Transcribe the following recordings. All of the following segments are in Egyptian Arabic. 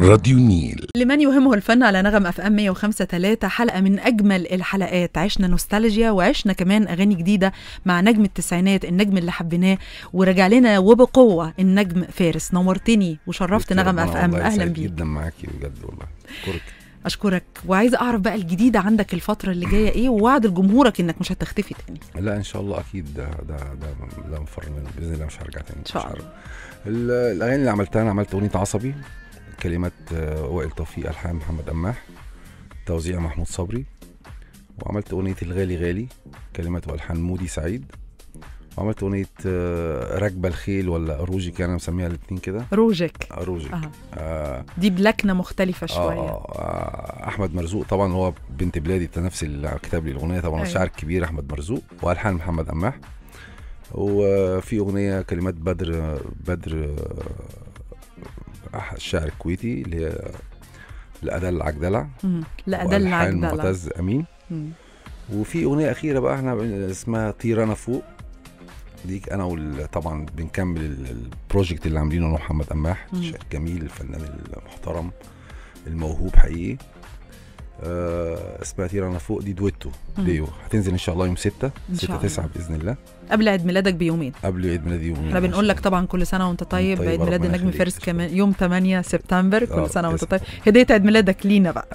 راديو نيل لمن يهمه الفن على نغم اف ام 105 3 حلقه من اجمل الحلقات عشنا نوستالجيا وعشنا كمان اغاني جديده مع نجم التسعينات النجم اللي حبيناه ورجع لنا وبقوه النجم فارس نورتني وشرفت نغم اف ام والله اهلا سعيد بيك جدا معاكي بجد والله اشكرك اشكرك وعايزه اعرف بقى الجديده عندك الفتره اللي جايه ايه ووعد لجمهورك انك مش هتختفي تاني لا ان شاء الله اكيد ده ده ده لا مفر منه باذن الله مش هرجع تاني ان شاء مش الله هرجع. ال- الاغاني اللي عملتها انا عملت اغنيه عصبي كلمات آه، وائل توفيق الحان محمد قماح توزيع محمود صبري وعملت اغنيه الغالي غالي كلمات والحان مودي سعيد وعملت اغنيه آه، راكبه الخيل ولا اروجك انا مسميها الاثنين كده روجك اروجك اه آه دي بلكنه مختلفه آه شويه آه احمد مرزوق طبعا هو بنت بلادي التنافسي اللي كتب لي الاغنيه طبعا أيوة. الشاعر الكبير احمد مرزوق والحان محمد قماح وفي اغنيه كلمات بدر بدر آه، الشاعر الكويتي اللي هي الادل العجدله مم. لا ده اللي والحان عجدلة. معتز امين مم. وفي اغنيه اخيره بقى احنا بن- اسمها طير انا فوق دي انا وال- طبعا بنكمل ال- البروجكت اللي عاملينه انا ومحمد قماح مم. الشاعر الجميل الفنان المحترم الموهوب حقيقي آه اسمها طير انا فوق دي دويتو مم. ديو هتنزل ان شاء الله يوم 6 إن شاء 6 الله. 9 باذن الله قبل عيد ميلادك بيومين قبل عيد ميلادي يومين احنا بنقول لك طبعا كل سنه وانت طيب طيب، عيد ميلاد ربنا النجم يخليك. فارس كمان يوم 8 سبتمبر آه، كل سنه وانت تسلم. طيب هديه عيد ميلادك لينا بقى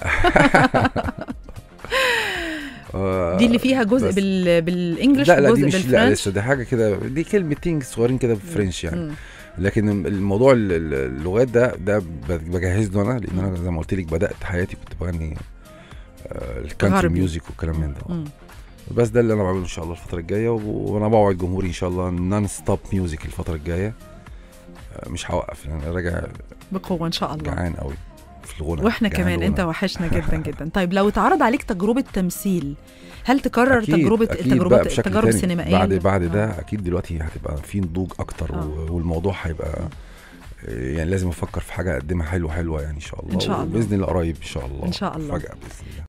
آه دي اللي فيها جزء بس. بال... بالانجلش لا لا وجزء دي مش لا بالفرنش لسه دي حاجه كده دي كلمتين صغيرين كده بالفرنش يعني مم. لكن الموضوع ال- ال- اللغات ده ده ب- بجهز له انا لان انا زي ما قلت لك بدات حياتي كنت بغني آه، الكانتري غربي. ميوزك والكلام من ده مم. بس ده اللي انا بعمله ان شاء الله الفتره الجايه و- وانا بوعد جمهوري ان شاء الله نون ستوب ميوزك الفتره الجايه آه، مش هوقف لان انا راجع بقوه ان شاء الله جعان قوي في الغنى واحنا جعان كمان غنى. انت وحشنا جدا جدا طيب لو اتعرض عليك تجربه تمثيل هل تكرر أكيد تجربه أكيد التجربه بقى بشكل التجارب تاني. السينمائيه بعد اللي- بعد آه. ده اكيد دلوقتي هتبقى في نضوج اكتر آه. و- والموضوع هيبقى آه، يعني لازم افكر في حاجه اقدمها حلوه حلوه يعني ان شاء الله إن شاء الله. باذن الله قريب ان شاء الله إن شاء الله. فجاه باذن الله